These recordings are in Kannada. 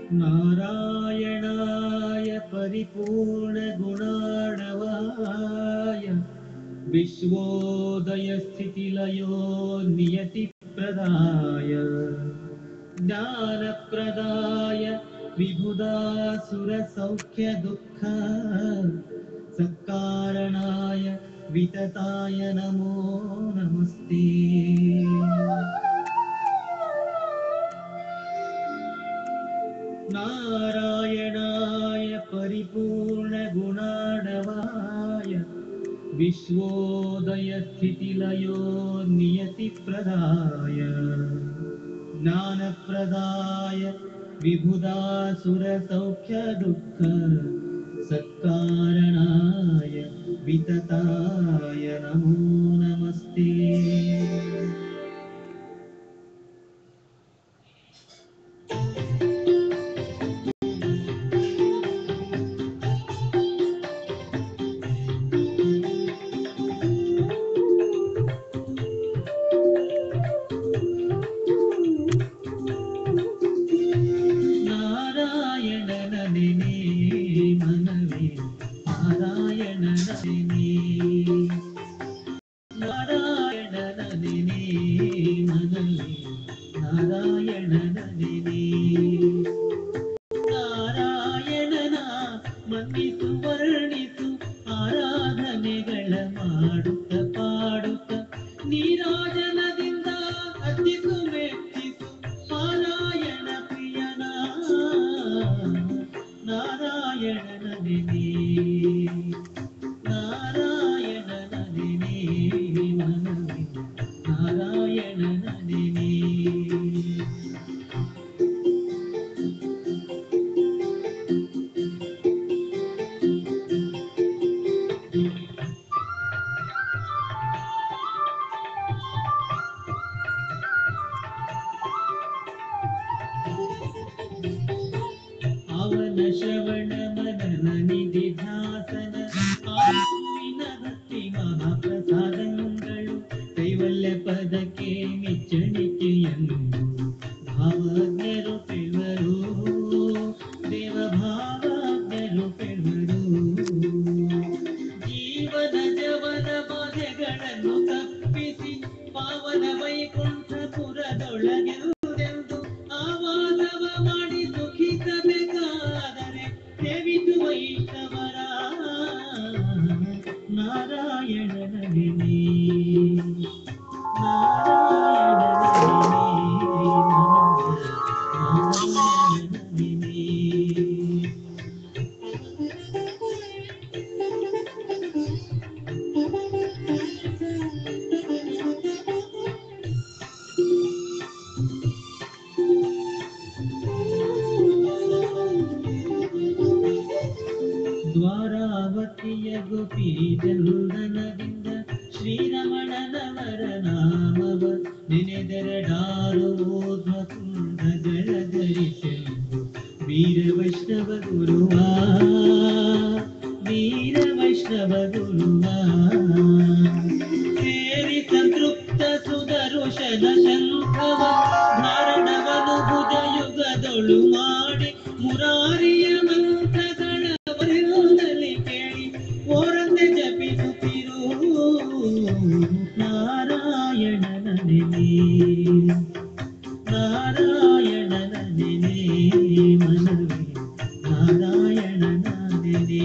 नारायणाय परिपूर्णगुणाणवाय विश्वोदयस्थितिलयो नियतिप्रदाय ज्ञानप्रदाय विबुधासुरसौख्यदुःख सत्कारणाय वितताय नमो नमस्ते नारायणाय परिपूर्णगुणाणवाय विश्वोदयस्थितिलयो नियतिप्रदाय ज्ञानप्रदाय विबुधासुरसौख्यदुःख सत्कारणाय वितताय नमो नमस्ते ನಾರಾಯಣನ ನೆನೆ ಮನವೇ ನಾರಾಯಣನ ನೆನೆ ನಾರಾಯಣನ ನೆನೆ ಮನವೇ ನಾರಾಯಣನ ನೆನೆ ನಾರಾಯಣನ ಮನ್ನಿಸು ವರ್ಣಿಸು ಆರಾಧನೆಗಳ ಮಾಡುತ್ತ ಪಾಡುತ್ತ ನೀರಾಜನದಿಂದ ಅರ್ಜಿಸು ಮೆಚ್ಚಿಸು ನಾರಾಯಣ ಪ್ರಿಯನ ನಾರಾಯಣನ ನೆನೆ ನಾರಾಯಣನ ನೆನೆ ಮನವೇ ನಾರಾಯಣನ ನೆನೆ ಅವನ ಶ್ರವಣ ಮನನ ನಿಧಿ ಧ್ಯಾಸನ ಆಸುವಿನ ಭಕ್ತಿ ಮಹಾಪ್ರಸಾದಗಳು ಕೈವಲ್ಯ ಪದಕ್ಕೆ ಮೆಚ್ಚಣಿಕೆಯನ್ನು ಭಾವಜ್ಞರು ಪೆಳುವರು ದೇವ ಭಾವಜ್ಞರು ಪೆಳುವರು ಜೀವನ ಜವನ ಬಾಧೆಗಳನ್ನು ತಪ್ಪಿಸಿ ಪಾವನ ವೈಕುಂಠಪುರದೊಳಗೆಂದೆಂದು ಆವಾಸವ ಮಾಡಿ ಸುಖಿಸಬೇಕಾದರೆ ಸೇವಿಸು ವೈಷ್ಣವರ ನಾರಾಯಣನ ನೆನೆ ನಾರಾಯಣನ ನೆನೆ ದ್ವಾರಾವತಿಯ ಗೋಪಿ ಚಂದನದಿಂದ ಶ್ರೀರಮಣನವರ ನಾಮವ ನೆನೆದೆರಡಾರು ಊರ್ಧ್ವಕುಂಡಗಳ ಧರಿಸೆಂದು ವೀರ ವೈಷ್ಣವ ಗುರುವ ವೀರ ವೈಷ್ಣವ ಗುರುವ ಸೇರಿ ಸಂತೃಪ್ತ ಸುದರುಶನ ಶಂಖವ ಧಾರಣವನು ಭುಜ ಯುಗದೊಳು ಮಾಡಿ ಮುರಾರಿಯ ಮಂತ್ರಗಳ ಬರೆಯೋದಲ್ಲಿ ಕೇಳಿ ಓರಂದೆ ಜಪಿಸುತ್ತಿರು ನಾರಾಯಣನ ನೆನೆ ನಾರಾಯಣನ ನೆನೆ ಮನವೇ ನಾರಾಯಣನ ನೆನೆ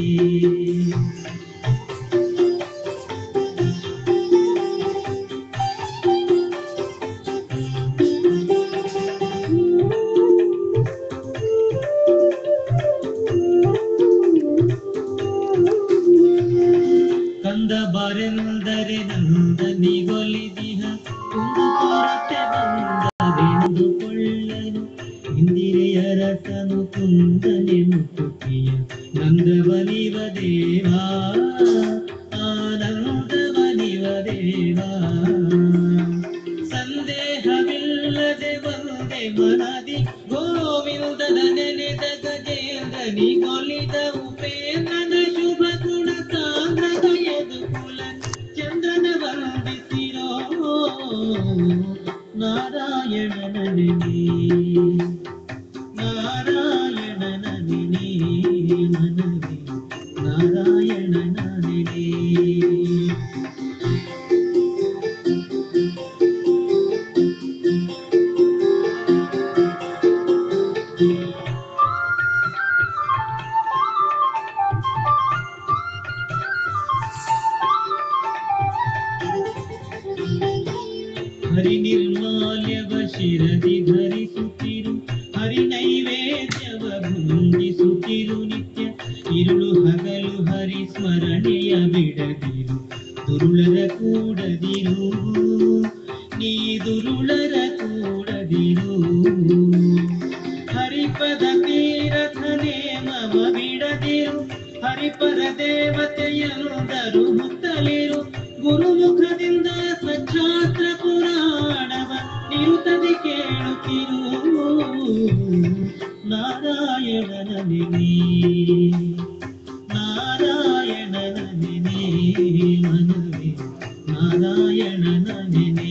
ಕಂದ ಬರೆಂದರೆ ನಂದನಿಗೊಲಿದಿಹ ಒಂದು ಕೊರತೆ ಬಂದದೆಂದುಕೊಳ್ಳನು ಇಂದಿರೆಯ ರಸನು ಕುಂದನೆ ಮುಟ್ಟುಕಿಯ ನಂದವನಿವ ದೇವಾ ಆನಂದವನಿವ ದೇವಾ ಸಂದೇಹವಿಲ್ಲದೆ ಒಂದೇ ಮನದಿ ಗೋವಿಂದನ ನೆನೆದ ಗಜೇಂದ್ರನಿಗೊಲಿದ ಉಪೇಂದ್ರನ ಶುಭ ಗುಣ ಸಾಂದ್ರದ ಯದುಕುಲ ಚಂದ್ರನ ವಂದಿಸಿರೋ ನಾರಾಯಣನ ನೆನೆ ನಾರಾಯಣನ ಹರಿ ನಿರ್ಮಾಲ್ಯವ ಶಿರದಿ ಧರಿಸುತ್ತಿರು ಹರಿ ನೈವೇದ್ಯವ ಭುಂಜಿಸುತ್ತಿರು ನಿತ್ಯ ഇരുಳು ಹಗಲು ಹರಿ ಸ್ಮರಣೆಯ ಬಿಡದಿರು ದುರುಳರ ಕೂಡದಿರು ನೀ ದುರುಳರ ಕೂಡದಿರು ಹರಿಪದ ತೀರಥ ನೇಮವ ಬಿಡದಿರು ಹರಿಪರ ದೇವತೆಯಂದರು ಮುತ್ತಲಿರು ಗುರುಮುಖದಿಂದ ಸಚ್ಚಾಸ್ತ್ರ ಪುರಾಣವ ನಿರುತದಿ ಕೇಳುತ್ತಿರು ನಾರಾಯಣನ ನೆನೆ ನಾರಾಯಣನ ನೆನೆ ಮನವೇ ನಾರಾಯಣನ ನೆನೆ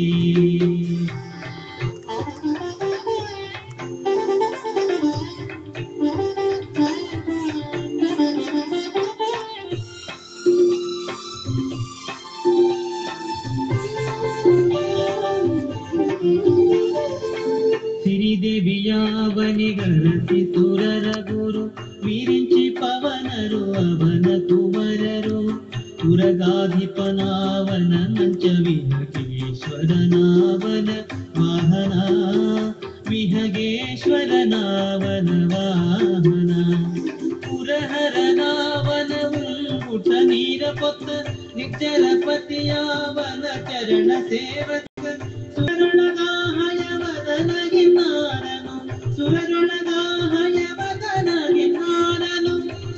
ಸಿರಿದೇವಿಯಾವನಿಗರಸಿ ಸುರರ ಗುರು ವಿರಿಂಚಿ ಪವನರು ಅವನ ಕುವರರು ಪುರಗಾಧಿಪನಾವನ ಮಂಚವಿಹಗೇಶ್ವರನಾವನ ವಾಹನ ವಿಹಗೇಶ್ವರನಾವನ ವಾಹನ ಪುರಹರನಾವನ ಉಂಗುಟ ನೀರ ಪೊತ್ತ ನಿಚ್ಚರ ಪತಿಯಾವನ ಚರಣ ಸೇವಕ ಸುರರೊಳಗಾಹಯವದನಗಿನ್ನಾರನು ಸುರರೊಳಗಾಹಯವದನಗಿನ್ನಾರನು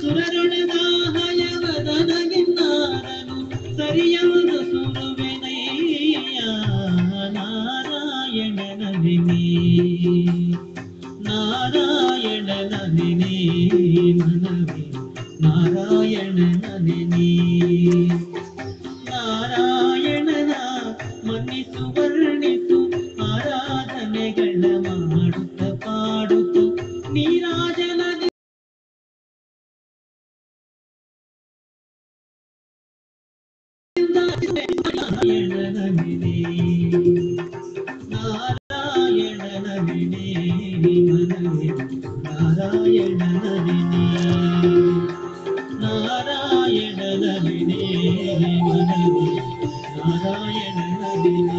ಸುರರೊಳಗಾಹಯವದನಗಿನ್ನಾರನು ಸರಿಯವನು ಸುರುವೆನಯ್ಯ ನಾರಾಯಣನ ನೆನೆ ನಾರಾಯಣನ ನೆನೆ ಮನವೇ ನಾರಾಯಣನ ನೆನೆ ನಾರಾಯಣನ ಮನ್ನಿಸು ವರ್ಣಿಸು ಆರಾಧನೆಗಳ ಮಾಡುತ್ತ ಪಾಡುತ್ತ ನೀರಾಜನದಿ ನಾರಾಯಣನ ನೆನೆ ನಾರಾಯಣನ ನೆನೆ ಮನವೇ ನಾರಾಯಣನ ನೆನೆ ನಾರಾಯಣನ ನೆನೆ ಮನವೇ ನಾರಾಯಣನ ನೆನೆ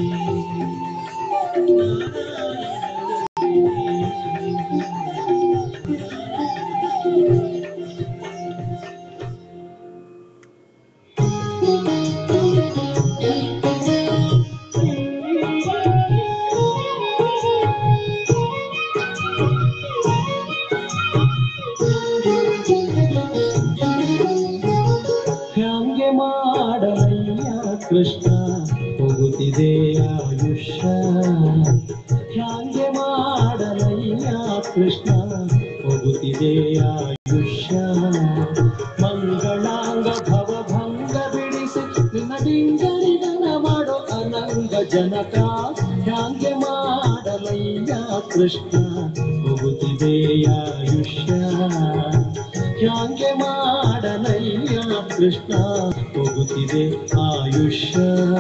ಹ್ಯಾಂಗೆ ಮಾಡಲಯ್ಯ ಕೃಷ್ಣ ಹೋಗುತ್ತಿದೆ ಆಯುಷ್ಯ ಹ್ಯಾಂಗೆ ಮಾಡಲಯ್ಯ ಕೃಷ್ಣ ಹೋಗುತ್ತಿದೆ ಆಯುಷ್ಯ ಮಂಗಳಾಂಗ ಭವಭಂಗ ಬಿಡಿಸಿ ನಿನದಿಂದರಿದನ ಮಾಡೋ ಅನಂಗ ಜನಕ ಹ್ಯಾಂಗೆ ಮಾಡಲಯ್ಯ ಕೃಷ್ಣ ಹೋಗುತ್ತಿದೆ ಆಯುಷ್ಯ ಹ್ಯಾಂಗೆ ಮಾಡಲಯ್ಯ ಕೃಷ್ಣ ಹೋಗುತ್ತಿದೆ ಆಯುಷ್ಯ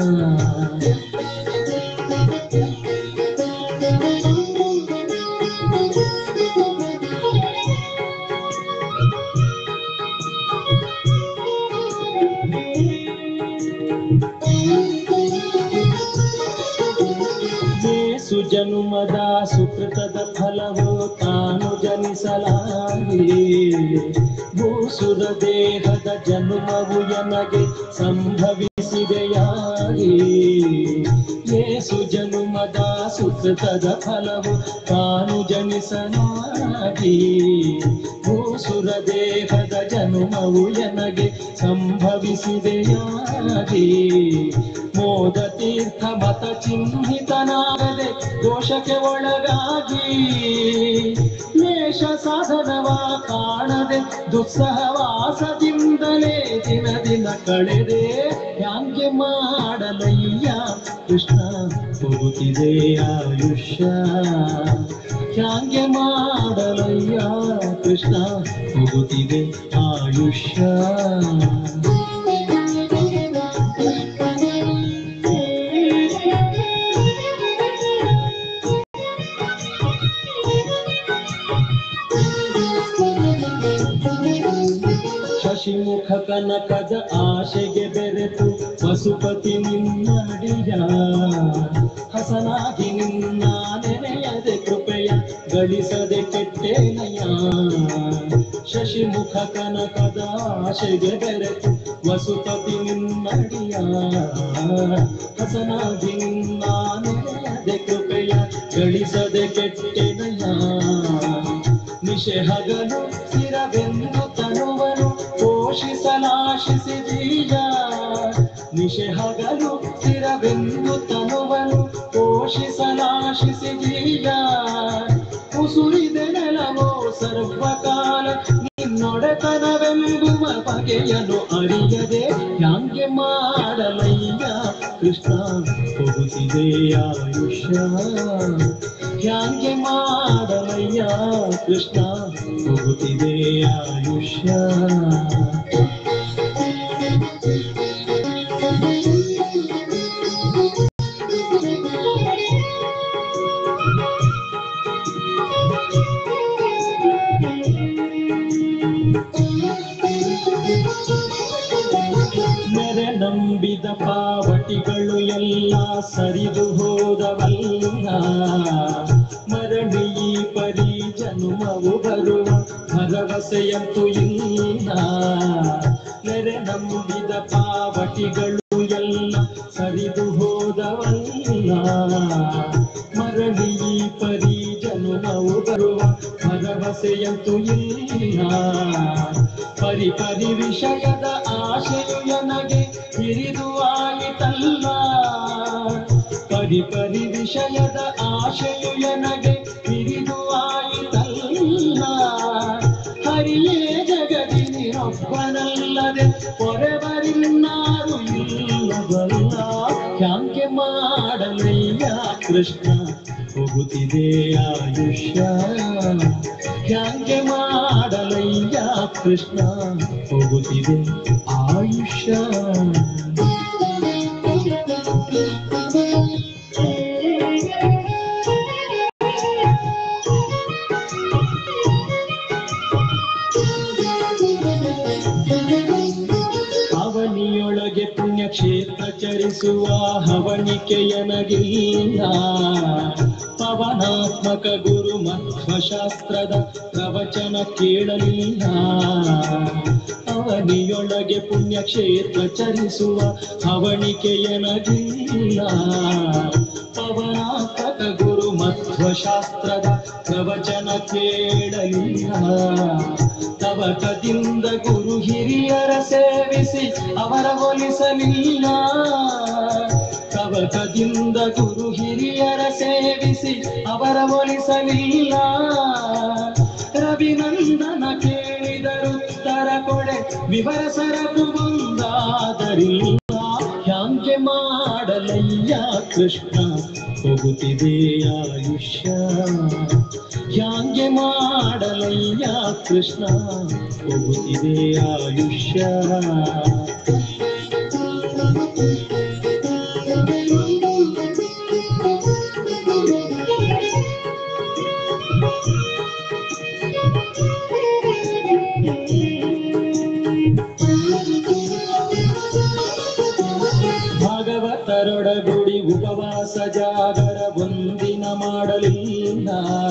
ಯೇಸು ಜನುಮದ ಸುಕೃತದ ಫಲವು ತಾನು ಜನಿಸಲಾಗಿ ಭೂಸುರ ದೇಹದ ಜನುಮವು ಎನಗೆ ಸಂಭವಿಸಿದೆಯಾಗಿ ಯೇಸು ಜನುಮದ ಸುಕೃತದ ಫಲವು ತಾನು ಜನಿಸಲಾಗಿ ಭೂಸುರ ದೇಹದ ಜನುಮವು ಎನಗೆ ಸಂಭವಿಸಿದೆಯಾಗಿ ಮೋದ ತೀರ್ಥ ಮತ ಚಿಹ್ನಿತನಾಗದೆ ದೋಷಕ್ಕೆ ಒಳಗಾಗಿ ವೇಷ ಸಾಧನವ ಕಾಣದೆ ದುಸ್ಸಹವಾಸದಿಂದಲೇ ದಿನ ದಿನ ಕಳೆದೆ ಹ್ಯಾಂಗೆ ಮಾಡಲಯ್ಯ ಕೃಷ್ಣ ಹೋಗುತ್ತಿದೆ ಆಯುಷ್ಯ ಹ್ಯಾಂಗೆ ಮಾಡಲಯ್ಯ ಕೃಷ್ಣ ಹೋಗುತ್ತಿದೆ ಆಯುಷ್ಯ ಶಶಿಮುಖ ಕನಕದ ಆಶೆಗೆ ಬೆರೆತು ಪಶುಪತಿ ನಿನ್ನಡಿಯ ಹಸನಾಗಿ ನಿನ್ನ ನೆನೆಯದೆ ಕೃಪೆಯ ಗಳಿಸದೆ ಕೆಟ್ಟೇನಯ್ಯ ಶಶಿಮುಖ ಕನಕದ ಆಶೆಗೆ ಬೆರೆತು ವಸುಪತಿ ನಿನ್ನಡಿಯ ಹಸನಾಗಿ ನಿನ್ನ ನೆನೆಯದೆ ಕೃಪೆಯ ಗಳಿಸದೆ ಕೆಟ್ಟೆನಯ್ಯ ನಿಶೆ ಹಗಲು ಸ್ಥಿರವೆಂದು ತನುವನು ಪೋಷಿಸಲಾಶಿಸಿ ಬೀಜ ನಿಶೆ ಹಗಲು ಸ್ಥಿರವೆಂದು ತನುವನು ಪೋಷಿಸಲಾಶಿಸಿ ಬೀಜ ಉಸುರಿದೆ ನೆಲವೋ ಸರ್ವಕಾಲ ನಿನ್ನೊಡೆತನವೆಂಬುವ ಬಗೆಯನ್ನು ಅರಿಯದೆ ಹ್ಯಾಂಗೆ ಮಾಡಲಯ್ಯ ಕೃಷ್ಣ ಹೋಗುತ್ತಿದೆ ಆಯುಷ್ಯ ಹ್ಯಾಂಗೆ ಮಾಡಲಯ್ಯ ಕೃಷ್ಣ ಹೋಗುತ್ತಿದೆ ಆಯುಷ್ಯ ನೆರೆ ನಂಬಿದ ಪಾವಟಿಗಳು ಎಲ್ಲ ಸರಿದು ಹೋದವಲ್ಲ ಮರಳಿ ಈ ಪರಿ ಜನುಮವು ಬರುವ ಭರವಸೆಯಂತೂ ಇಲ್ಲ ನೆರೆ ನಂಬಿದ ಪಾವಟಿಗಳು ಎಲ್ಲ ಸರಿದು ಹೋದವಲ್ಲ ಮರಳಿ ಈ ಪರಿ ಜನುಮವು ಬರುವ ಭರವಸೆಯಂತೂ ಇಲ್ಲ ಪರಿ ಪರಿ ವಿಷಯದ ಆಶೆಯು ನನಗೆ ಹಿರಿದು ಆಯಿತಲ್ಲ ಪರಿ ಪರಿ ವಿಷಯದ ಆಶೆಯು ನನಗೆ ಹಿರಿದು ಆಯಿತಲ್ಲ ಹರಿಯೇ ಜಗದಿ ನೀನೊಬ್ಬನಲ್ಲದೆ ಹೊರಬರಿನ್ನಾರು ಇಲ್ಲವಲ್ಲ ಹ್ಯಾಂಗೆ ಮಾಡಲಯ್ಯ ಕೃಷ್ಣ ಹೋಗುತ್ತಿದೆ ಆಯುಷ್ಯ ಹ್ಯಾಂಗೆ ಮಾಡಲಯ್ಯ ಕೃಷ್ಣ ಹೋಗುತ್ತಿದೆ ಆಯುಷ್ಯ ಅವನಿಯೊಳಗೆ ಪುಣ್ಯಕ್ಷೇತ್ರ ಚರಿಸುವ ಹವಣಿಕೆಯನಗಿಲ್ಲ ಪವನಾತ್ಮಕ ಗುರು ಮಧ್ವಶಾಸ್ತ್ರದ ಪ್ರವಚನ ಕೇಳಲಿಲ್ಲ ಅವನಿಯೊಳಗೆ ಪುಣ್ಯಕ್ಷೇತ್ರ ಚರಿಸುವ ಹವಣಿಕೆಯನಗಿಲ್ಲ ಪವನಾತ್ಮಕ ಗುರು ಮಧ್ವಶಾಸ್ತ್ರದ ಪ್ರವಚನ ಕೇಳಲಿಲ್ಲ ತವಕದಿಂದ ಗುರು ಹಿರಿಯರ ಸೇವಿಸಿ ಅವರ ಒಲಿಸಲಿಲ್ಲ ತವಕದಿಂದ ಗುರು ಹಿರಿಯರ ಸೇವಿಸಿ ಅವರ ಒಲಿಸಲಿಲ್ಲ ರವಿನಂದನ ಕೇಳಿದರುತ್ತರ ಕೊಡೆ ವಿವರ ಸರಕು ಒಂದಾದರಿಲ್ಲ ಹ್ಯಾಂಗೆ ಮಾಡಲಯ್ಯ ಕೃಷ್ಣ ಹೋಗುತ್ತಿದೆ ಆಯುಷ್ಯ ಹ್ಯಾಂಗೆ ಮಾಡಲಯ್ಯ ಕೃಷ್ಣ ಹೋಗುತ್ತಿದೆ ಆಯುಷ್ಯ ಭಾಗವತರೊಡಗುಡಿ ಉಪವಾಸ ಜಾಗರ ಒಂದಿನ ಮಾಡಲಿಲ್ಲ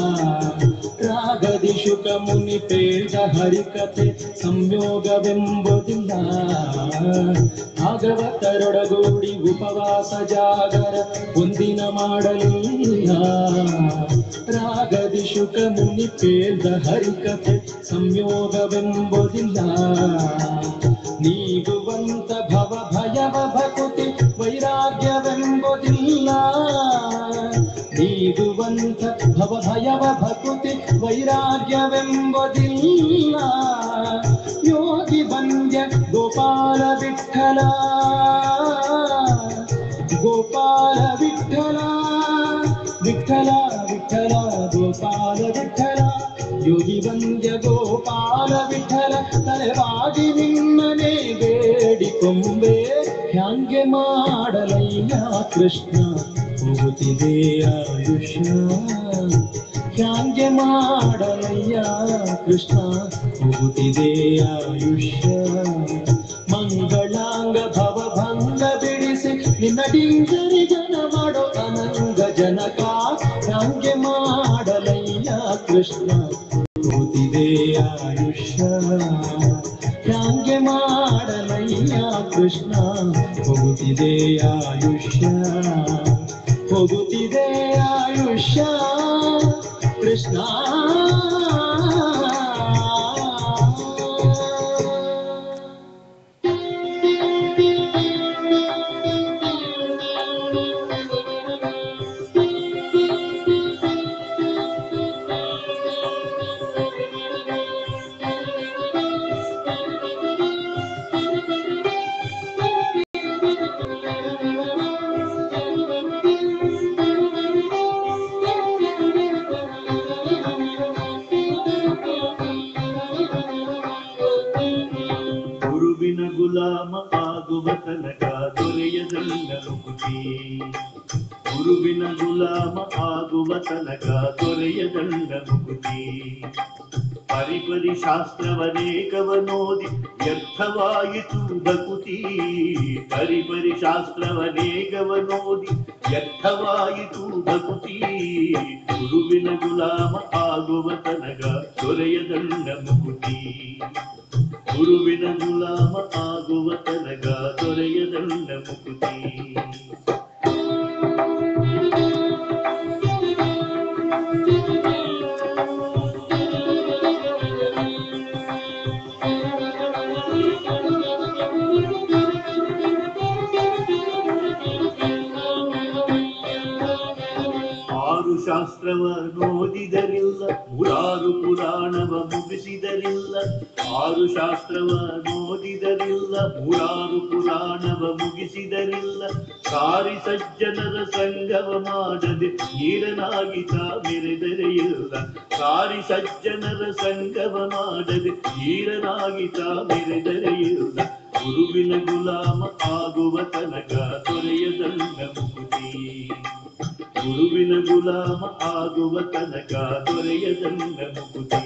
ರಾಗದಿ ಶುಕ ಮುನಿ ಪೇಳ್ದ ಹರಿಕತೆ ಸಂಯೋಗವೆಂಬುದಿಲ್ಲ ಭಾಗವತರೊಡಗೂಡಿ ಉಪವಾಸ ಜಾಗರ ಒಂದಿನ ಮಾಡಲಿಲ್ಲ ರಾಗದಿ ಶುಕ ಮುನಿ ಪೇಳ್ದ ಹರಿಕತೆ ಸಂಯೋಗವೆಂಬುದಿಲ್ಲ ನೀಗುವಂತ ಭವ ಭಯವ ಭಕುತಿ ವೈರಾಗ್ಯವೆಂಬುದಿಲ್ಲ ನೀಗುವಂತ ಭವ ಭಯವ ಭಕುತಿ ವೈರಾಗ್ಯವೆಂಬುದಿಲ್ಲ ಯೋಗಿ ಬಂದ್ಯ ಗೋಪಾಲ ವಿಠಲ ಗೋಪಾಲ ವಿಠಲ ವಿಠಲ ವಿಠಲ ಗೋಪಾಲ ವಿಠಲ ಯೋಗಿ ಬಂದ್ಯ ಗೋಪಾಲ ವಿಠಲ ತಲೆವಾಗಿ ನಿನ್ನನೆ ಬೇಡಿಕೊಂಬೆ ಹ್ಯಾಂಗೆ ಮಾಡಲಯ್ಯ ಕೃಷ್ಣ ಹೋಗುತ್ತಿದೆ ಆಯುಷ್ಯ ಹ್ಯಾಂಗೆ ಮಾಡಲಯ್ಯ ಕೃಷ್ಣ ಹೋಗುತ್ತಿದೆ ಆಯುಷ್ಯ ಮಂಗಳಾಂಗ ಭವ ಭಂಗ ಬಿಡಿಸಿ ನಿನ್ನ ಡಿಂಗರಿ ಜನ ಮಾಡೋ ಅನಂಗ ಹೋಗುತ್ತಿದೆ ಆಯುಷ್ಯ ಹೋಗುತ್ತಿದೆ ಆಯುಷ್ಯ ಕೃಷ್ಣ ಗುರುವಿನ ಗುಲಾಮ ಆಗುವ ತನಕ ದೊರೆಯದಲ್ಲ ಮುಗುತಿ ಗುರುವಿನ ಗುಲಾಮ ಆಗುವ ತನಕ ದೊರೆಯದಲ್ಲ ಮುಗುತಿ ಪರಿಪರಿ ಶಾಸ್ತ್ರವನೇಕವನೋದಿ ವ್ಯರ್ಥವಾಯಿತು ಬಕುತಿ ಪರಿಪರಿ ಶಾಸ್ತ್ರವನೇಕವನೋದಿ ವ್ಯರ್ಥವಾಯಿತು ಬಕುತಿ ಗುರುವಿನ ಗುಲಾಮ ಆಗುವ ತನಕ ದೊರೆಯದಲ್ಲ ಮುಗುತಿ ಗುರುವಿನ ಗುಲಾಮ ಆಗುವ ತನಕ ದೊರೆಯದಲ್ಲ ಮುಕುತಿ ಆರು ಶಾಸ್ತ್ರವ ನೋದಿದರಿಲ್ಲ ನೂರಾರು ಪುರಾಣವ ಮುಗಿಸಿದರಿಲ್ಲ ಆರು ಶಾಸ್ತ್ರವ ನೋದಿದರಿಲ್ಲ ನೂರಾರು ಪುರಾಣವ ಮುಗಿಸಿದರಿಲ್ಲ ಸಾರಿ ಸಜ್ಜನರ ಸಂಗವ ಮಾಡದೆ ನೀರನಾಗಿ ತಾ ಮೆರೆದರೆ ಇಲ್ಲ ಸಾರಿ ಸಜ್ಜನರ ಸಂಗವ ಮಾಡದೆ ನೀರನಾಗಿ ತಾ ಮೆರೆದರೆ ಇಲ್ಲ ಗುರುವಿನ ಗುಲಾಮ ಆಗುವ ತನಕ ದೊರೆಯದಲ್ಲ ಮುಕುತಿ ಗುರುವಿನ ಗುಲಾಮ ಆಗುವ ತನಕ ದೊರೆಯದಲ್ಲ ಮುಕುತಿ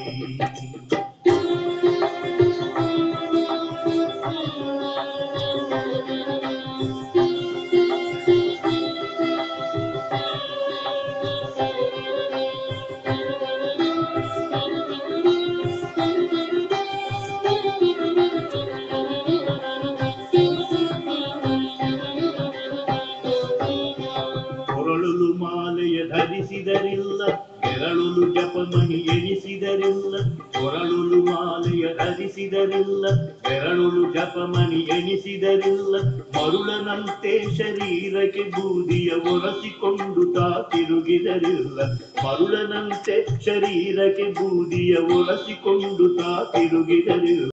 ಕೊರಳುಲು ಮಾಲೆಯ ಧರಿಸಿದರಿಲ್ಲ ಬೆರಳುಲು ಜಪಮಣಿ ಎಣಿಸಿದರಿಲ್ಲ ಕೊರಳುಲು ಮಾಲೆಯ ಧರಿಸಿದರಿಲ್ಲ ಬೆರಳುಲು ಜಪಮಣಿ ಎಣಿಸಿದರಿಲ್ಲ ಮರುಳನಂತೆ ಶರೀರಕ್ಕೆ ಬೂದಿಯ ಒರೆಸಿಕೊಂಡು ತಾ ತಿರುಗಿದರಿಲ್ಲ ಮರುಳನಂತೆ ಶರೀರಕ್ಕೆ ಬೂದಿಯ ಒರೆಸಿಕೊಂಡು ತಾ ತಿರುಗಿದರಿಲ್ಲ